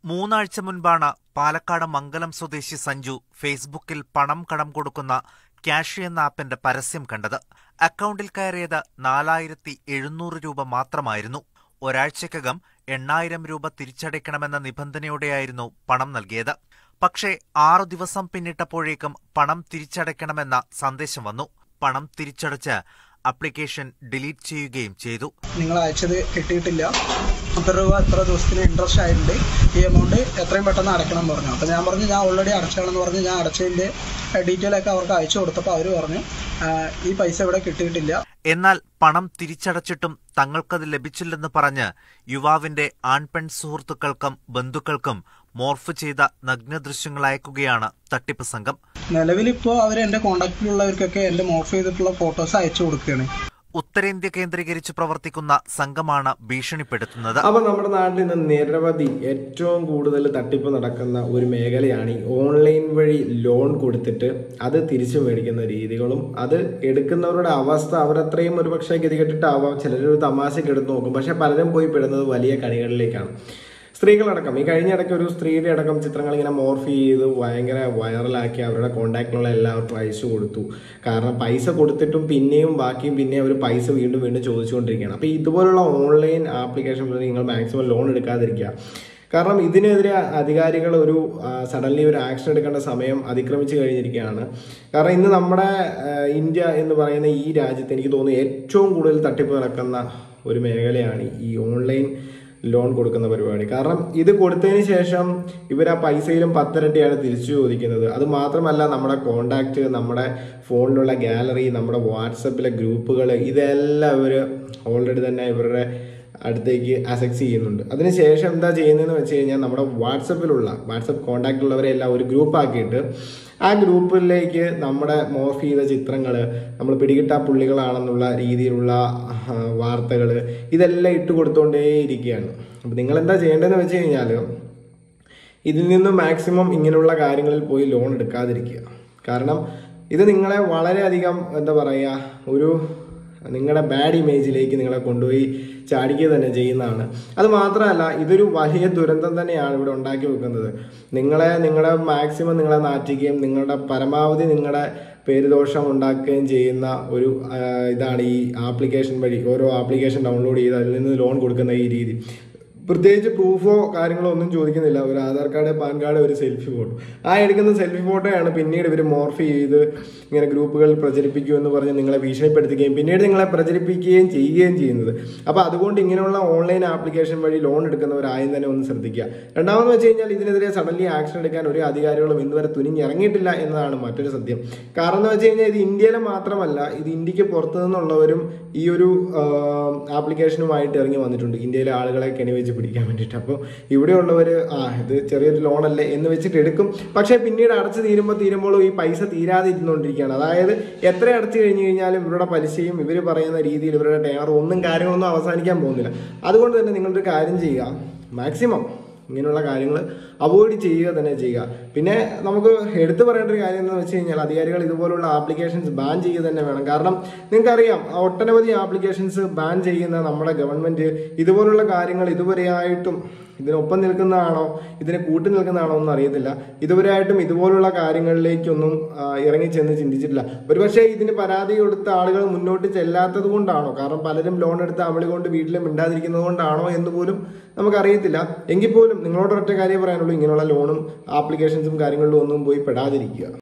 മൂന്നാഴ്ച മുൻപാണ് പാലക്കാട് മംഗലം സ്വദേശി സഞ്ജു ഫേസ്ബുക്കിൽ പണം കടം കൊടുക്കുന്ന ക്യാഷ് എന്ന ആപ്പിന്റെ പരസ്യം കണ്ടത് അക്കൗണ്ടിൽ കയറിയത് നാലായിരത്തി എഴുന്നൂറ് രൂപ മാത്രമായിരുന്നു ഒരാഴ്ചക്കകം എണ്ണായിരം രൂപ തിരിച്ചടയ്ക്കണമെന്ന നിബന്ധനയോടെയായിരുന്നു പണം നൽകിയത് പക്ഷേ ആറു ദിവസം പിന്നിട്ടപ്പോഴേക്കും പണം തിരിച്ചടയ്ക്കണമെന്ന സന്ദേശം വന്നു പണം തിരിച്ചടച്ച് ആപ്ലിക്കേഷൻ ഡിലീറ്റ് ചെയ്യുകയും ചെയ്തു നിങ്ങൾ അയച്ചത് കിട്ടിയിട്ടില്ല അത്ര രൂപ എത്ര ദിവസത്തിന് ഇൻട്രസ്റ്റ് ആയിട്ടുണ്ട് ഈ എമൗണ്ട് എത്രയും പെട്ടെന്ന് അടയ്ക്കണം എന്ന് പറഞ്ഞു അപ്പോൾ ഞാൻ പറഞ്ഞു ഞാൻ ഓൾറെഡി അടച്ചാണെന്ന് പറഞ്ഞ് ഞാൻ അടച്ചതിൻ്റെ ഡീറ്റെയിൽ ഒക്കെ അവർക്ക് അയച്ചു കൊടുത്തപ്പോൾ അവർ പറഞ്ഞു "ആ, ഈ പൈസ ഇവിടെ കിട്ടിയിട്ടില്ല എന്നാൽ പണം തിരിച്ചടച്ചിട്ടും തങ്ങൾക്കത് ലഭിച്ചില്ലെന്ന് പറഞ്ഞ് യുവാവിന്റെ ആൺപെൺ സുഹൃത്തുക്കൾക്കും ബന്ധുക്കൾക്കും മോർഫ് ചെയ്ത നഗ്നദൃശ്യങ്ങൾ അയക്കുകയാണ് തട്ടിപ്പ് സംഘം നിലവിലിപ്പോൾ അവർ എൻ്റെ കോൺടാക്റ്റിലുള്ളവർക്കൊക്കെ എൻ്റെ മോർഫ് ചെയ്തിട്ടുള്ള ഫോട്ടോസ് അയച്ചു കൊടുക്കുകയാണ് ഉത്തരേന്ത്യ കേന്ദ്രീകരിച്ച് പ്രവർത്തിക്കുന്ന സംഘമാണ് ഭീഷണിപ്പെടുത്തുന്നത് അപ്പൊ നമ്മുടെ നാട്ടിൽ ഇന്ന് നിരവധി ഏറ്റവും കൂടുതൽ തട്ടിപ്പ് നടക്കുന്ന ഒരു മേഖലയാണ് ഈ ഓൺലൈൻ വഴി ലോൺ കൊടുത്തിട്ട് അത് തിരിച്ചു മേടിക്കുന്ന രീതികളും അത് എടുക്കുന്നവരുടെ അവസ്ഥ അവരത്രയും ഒരു പക്ഷേ ഗതികെട്ടിട്ടാവാം ചിലരൊരു തമാശക്ക് എടുത്ത് നോക്കും പക്ഷെ പലരും പോയി പെടുന്നത് വലിയ കണികളിലേക്കാണ് സ്ത്രീകളടക്കം ഈ കഴിഞ്ഞ ഇടയ്ക്ക് ഒരു സ്ത്രീയുടെ അടക്കം ചിത്രങ്ങൾ ഇങ്ങനെ മോർഫ് ചെയ്ത് ഭയങ്കര വൈറലാക്കി അവരുടെ കോണ്ടാക്റ്റിലുള്ള എല്ലാവർക്കും അയച്ചു കൊടുത്തു കാരണം പൈസ കൊടുത്തിട്ടും പിന്നെയും ബാക്കിയും പിന്നെയും അവർ പൈസ വീണ്ടും വീണ്ടും ചോദിച്ചുകൊണ്ടിരിക്കുകയാണ് അപ്പോൾ ഇതുപോലുള്ള ഓൺലൈൻ ആപ്ലിക്കേഷൻ വഴി നിങ്ങൾ മാക്സിമം ലോൺ എടുക്കാതിരിക്കുക കാരണം ഇതിനെതിരെ അധികാരികൾ ഒരു സഡൻലി ഒരു ആക്ഷൻ എടുക്കേണ്ട സമയം അതിക്രമിച്ചു കഴിഞ്ഞിരിക്കുകയാണ് കാരണം ഇന്ന് നമ്മുടെ ആ, ഇന്ത്യ എന്ന് പറയുന്ന ഈ രാജ്യത്ത് എനിക്ക് തോന്നുന്നു ഏറ്റവും കൂടുതൽ തട്ടിപ്പ് നടക്കുന്ന ഒരു മേഖലയാണ് ഈ ഓൺലൈൻ ലോൺ കൊടുക്കുന്ന പരിപാടി കാരണം ഇത് കൊടുത്തതിന് ശേഷം ഇവർ ആ പൈസയിലും പത്തിരട്ടിയാണ് തിരിച്ചു ചോദിക്കുന്നത് അത് മാത്രമല്ല നമ്മുടെ കോണ്ടാക്ട് നമ്മുടെ ഫോണിലുള്ള ഗാലറി നമ്മുടെ വാട്സപ്പിലെ ഗ്രൂപ്പുകൾ ഇതെല്ലാം ഇവർ ഓൾറെഡി തന്നെ ഇവരുടെ അടുത്തേക്ക് അസക്സ് ചെയ്യുന്നുണ്ട് അതിനുശേഷം എന്താ ചെയ്യുന്നതെന്ന് വെച്ച് കഴിഞ്ഞാൽ നമ്മുടെ വാട്സപ്പിലുള്ള വാട്സപ്പ് കോണ്ടാക്ട് ഉള്ളവരെ എല്ലാം ഒരു ഗ്രൂപ്പ് ആക്കിയിട്ട് ആ ഗ്രൂപ്പിലേക്ക് നമ്മുടെ മോർഫ് ചെയ്ത ചിത്രങ്ങൾ നമ്മൾ പിടികിട്ടാ പുള്ളികളാണെന്നുള്ള രീതിയിലുള്ള വാർത്തകൾ ഇതെല്ലാം ഇട്ട് കൊടുത്തുകൊണ്ടേയിരിക്കുകയാണ് അപ്പോൾ നിങ്ങൾ എന്താ ചെയ്യേണ്ടതെന്ന് വെച്ച് കഴിഞ്ഞാൽ ഇതിൽ നിന്ന് മാക്സിമം ഇങ്ങനെയുള്ള കാര്യങ്ങളിൽ പോയി ലോൺ എടുക്കാതിരിക്കുക കാരണം ഇത് നിങ്ങളെ വളരെയധികം എന്താ പറയുക ഒരു നിങ്ങളുടെ ബാഡ് ഇമേജിലേക്ക് നിങ്ങളെ കൊണ്ടുപോയി ചാടിക്കുക തന്നെ ചെയ്യുന്നതാണ് അത് മാത്രമല്ല ഇതൊരു വലിയ ദുരന്തം തന്നെയാണ് ഇവിടെ ഉണ്ടാക്കി വെക്കുന്നത് നിങ്ങളെ നിങ്ങളുടെ മാക്സിമം നിങ്ങളെ നാറ്റിക്കുകയും നിങ്ങളുടെ പരമാവധി നിങ്ങളുടെ പേരുദോഷം ഉണ്ടാക്കുകയും ചെയ്യുന്ന ഒരു ആ, ഇതാണ് ഈ ആപ്ലിക്കേഷൻ വഴി ഓരോ ആപ്ലിക്കേഷൻ ഡൗൺലോഡ് ചെയ്ത് അതിൽ നിന്ന് ലോൺ കൊടുക്കുന്ന ഈ രീതി പ്രത്യേകിച്ച് പ്രൂഫോ കാര്യങ്ങളോ ഒന്നും ചോദിക്കുന്നില്ല ഒരു ആധാർ കാർഡ് പാൻ കാർഡ് ഒരു സെൽഫി ഫോട്ടോ ആ എടുക്കുന്ന സെൽഫി ഫോട്ടോയാണ് പിന്നീട് ഇവർ മോർഫ് ചെയ്ത് ഇങ്ങനെ ഗ്രൂപ്പുകളിൽ പ്രചരിപ്പിക്കൂ എന്ന് പറഞ്ഞ് നിങ്ങളെ ഭീഷണിപ്പെടുത്തുകയും പിന്നീട് നിങ്ങളെ പ്രചരിപ്പിക്കുകയും ചെയ്യുകയും ചെയ്യുന്നത് അപ്പോൾ അതുകൊണ്ട് ഇങ്ങനെയുള്ള ഓൺലൈൻ ആപ്ലിക്കേഷൻ വഴി ലോൺ എടുക്കുന്നവരായും തന്നെ ഒന്ന് ശ്രദ്ധിക്കുക രണ്ടാമെന്ന് വെച്ച് കഴിഞ്ഞാൽ ഇതിനെതിരെ സഡൻലി ആക്ഷൻ എടുക്കാൻ ഒരു അധികാരികളും ഇന്നുവരെ തുനിഞ്ഞിറങ്ങിയിട്ടില്ല എന്നതാണ് മറ്റൊരു സത്യം കാരണം എന്ന് വെച്ച് കഴിഞ്ഞാൽ ഇത് ഇന്ത്യയിലെ മാത്രമല്ല ഇത് ഇന്ത്യക്ക് പുറത്തു നിന്നുള്ളവരും ഈ ഒരു ആപ്ലിക്കേഷനുമായിട്ട് ഇറങ്ങി വന്നിട്ടുണ്ട് ഇന്ത്യയിലെ ആളുകളെ കെണിവെച്ച് പിടിക്കാൻ വേണ്ടിയിട്ട് അപ്പോൾ ഇവിടെയുള്ളവർ ആ ഇത് ചെറിയൊരു ലോൺ അല്ലേ എന്ന് വെച്ചിട്ട് എടുക്കും പക്ഷേ പിന്നീട് അടച്ച് തീരുമ്പോൾ തീരുമ്പോഴും ഈ പൈസ തീരാതെ ഇരുന്നുകൊണ്ടിരിക്കുകയാണ് അതായത് എത്ര അടച്ചു കഴിഞ്ഞ് കഴിഞ്ഞാലും ഇവരുടെ പലിശയും ഇവർ പറയുന്ന രീതിയിൽ ഇവരുടെ ടയർ ഒന്നും കാര്യങ്ങളൊന്നും അവസാനിക്കാൻ പോകുന്നില്ല അതുകൊണ്ട് തന്നെ നിങ്ങളൊരു കാര്യം ചെയ്യുക മാക്സിമം ഇങ്ങനെയുള്ള കാര്യങ്ങൾ അവോയ്ഡ് ചെയ്യുക തന്നെ ചെയ്യുക പിന്നെ നമുക്ക് എടുത്തു പറയേണ്ട ഒരു കാര്യം എന്ന് വെച്ച് കഴിഞ്ഞാൽ അധികാരികൾ ഇതുപോലുള്ള ആപ്ലിക്കേഷൻസ് ബാൻ ചെയ്യുക തന്നെ വേണം കാരണം നിങ്ങൾക്കറിയാം ഒട്ടനവധി ആപ്ലിക്കേഷൻസ് ബാൻ ചെയ്യുന്ന നമ്മുടെ ഗവൺമെന്റ് ഇതുപോലുള്ള കാര്യങ്ങൾ ഇതുവരെയായിട്ടും ഇതിനൊപ്പം നിൽക്കുന്നതാണോ ഇതിനെ കൂട്ടി നിൽക്കുന്നതാണോ ഒന്നും അറിയത്തില്ല ഇതുവരെയായിട്ടും ഇതുപോലുള്ള കാര്യങ്ങളിലേക്കൊന്നും ആ, ഇറങ്ങി ചെന്ന് ചിന്തിച്ചിട്ടില്ല ഒരുപക്ഷെ ഇതിന് പരാതി കൊടുത്ത ആളുകൾ മുന്നോട്ട് ചെല്ലാത്തത് കൊണ്ടാണോ കാരണം പലരും ലോൺ എടുത്ത് അമളി കൊണ്ട് വീട്ടിൽ മിണ്ടാതിരിക്കുന്നത് കൊണ്ടാണോ എന്ന് പോലും നമുക്കറിയത്തില്ല എങ്കിൽ പോലും നിങ്ങളോട് ഒറ്റ കാര്യം പറയാനുള്ളൂ ഇങ്ങനെയുള്ള ലോണും ആപ്ലിക്കേഷൻസും കാര്യങ്ങളിലും ഒന്നും പോയി പെടാതിരിക്കുക